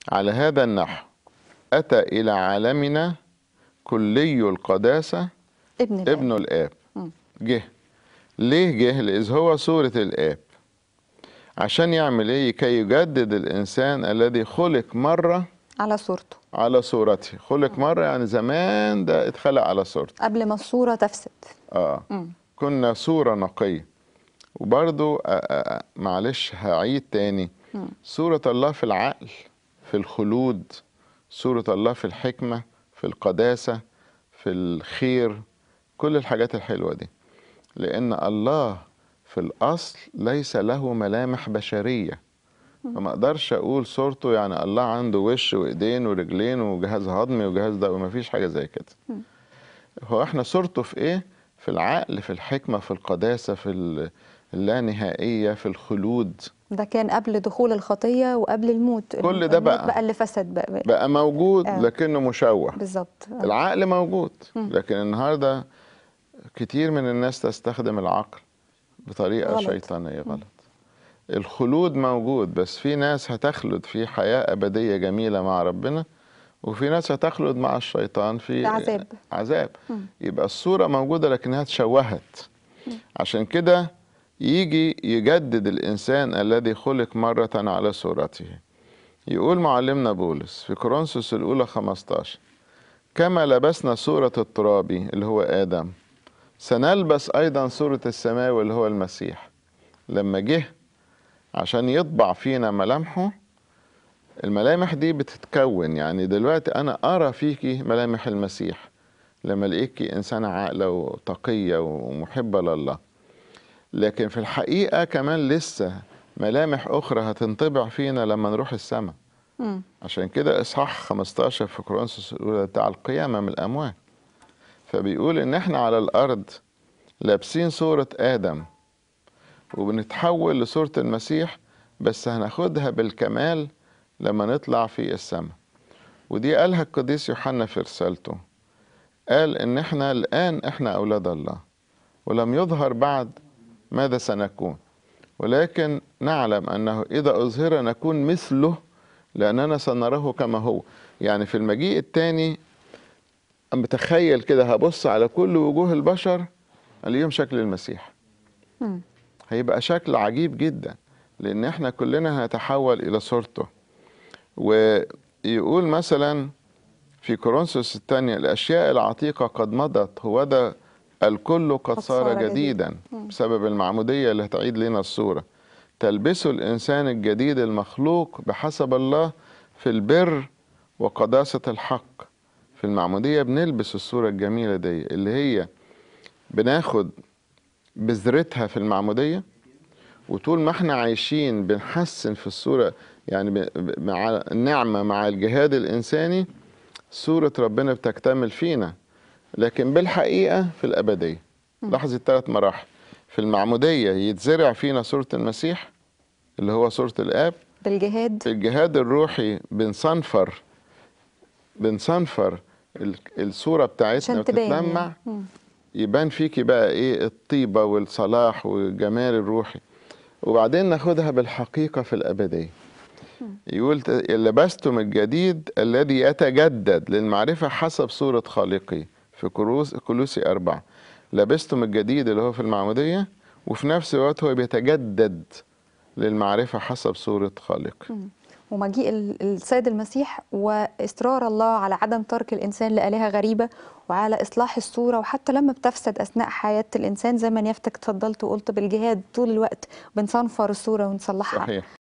على هذا النحو أتى إلى عالمنا كلي القداسة ابن الآب. ابن الآب مم. جه ليه جه لإذ هو صورة الآب عشان يعمل إيه كي يجدد الإنسان الذي خلق مرة على صورته على صورته خلق مرة يعني زمان ده اتخلق على صورته قبل ما الصورة تفسد آه مم. كنا صورة نقية وبرضو آه، آه، معلش هعيد تاني مم. صورة الله في العقل في الخلود صورة الله في الحكمة في القداسة في الخير كل الحاجات الحلوة دي لأن الله في الأصل ليس له ملامح بشرية فما اقدرش اقول صورته يعني الله عنده وش وايدين ورجلين وجهاز هضمي وجهاز ده وما فيش حاجه زي كده هو احنا صورته في ايه في العقل في الحكمه في القداسه في ال- اللانهائيه في الخلود ده كان قبل دخول الخطية وقبل الموت كل ده الموت بقى. بقى اللي فسد بقى, بقى موجود آه. لكنه مشوه بالظبط آه. العقل موجود لكن النهارده كتير من الناس تستخدم العقل بطريقه غلط. شيطانيه غلط الخلود موجود بس في ناس هتخلد في حياه ابديه جميله مع ربنا وفي ناس هتخلد مع الشيطان في في عذاب. عذاب يبقى الصوره موجوده لكنها تشوهت عشان كده يجي يجدد الانسان الذي خلق مره على صورته يقول معلمنا بولس في كورنثوس الاولى 15 كما لبسنا صورة الترابي اللي هو آدم سنلبس أيضا صورة السماوي اللي هو المسيح لما جه عشان يطبع فينا ملامحه الملامح دي بتتكون يعني دلوقتي أنا أرى فيكي ملامح المسيح لما الاقيكي إنسانة عاقلة وتقية ومحبة لله لكن في الحقيقة كمان لسه ملامح أخرى هتنطبع فينا لما نروح السماء مم. عشان كده اصحاح 15 في كورنثوس الاولى بتاع القيامه من الاموات فبيقول ان احنا على الارض لابسين صوره ادم وبنتحول لصوره المسيح بس هناخدها بالكمال لما نطلع في السماء ودي قالها القديس يوحنا في رسالته قال ان احنا الان احنا اولاد الله ولم يظهر بعد ماذا سنكون ولكن نعلم انه اذا اظهر نكون مثله لاننا سنراه كما هو يعني في المجيء الثاني متخيل كده هبص على كل وجوه البشر اليوم شكل المسيح مم. هيبقى شكل عجيب جدا لان احنا كلنا هنتحول الى صورته ويقول مثلا في كورنثوس الثانية الأشياء العتيقة قد مضت هو ده الكل قد قد صار صار جديدا بسبب المعمودية اللي هتعيد لنا الصورة تلبسه الإنسان الجديد المخلوق بحسب الله في البر وقداسة الحق في المعمودية بنلبس الصورة الجميلة دي اللي هي بناخد بذرتها في المعمودية وطول ما احنا عايشين بنحسن في الصورة يعني ب- ب- مع النعمة مع الجهاد الإنساني صورة ربنا بتكتمل فينا لكن بالحقيقة في الأبدية لاحظ الثلاث مراحل في المعمودية يتزرع فينا صورة المسيح اللي هو صورة الآب بالجهاد في الجهاد الروحي بنصنفر بنصنفر ال- الصورة بتاعتنا عشان تبان يعني. وتتلمع مم. يبان فيكي بقى ايه الطيبة والصلاح والجمال الروحي وبعدين ناخدها بالحقيقة في الأبدية يقول ت- لبستم الجديد الذي يتجدد للمعرفة حسب صورة خالقه في كروس كلوسي أربعة لبستم الجديد اللي هو في المعمودية وفي نفس الوقت هو بيتجدد للمعرفة حسب صورة خالقه ومجيء ال- السيد المسيح واصرار الله على عدم ترك الانسان لالهه غريبه وعلى اصلاح الصوره وحتى لما بتفسد اثناء حياه الانسان زي ما نيافتك اتفضلت وقلت بالجهاد طول الوقت بنصنفر الصوره ونصلحها صحيح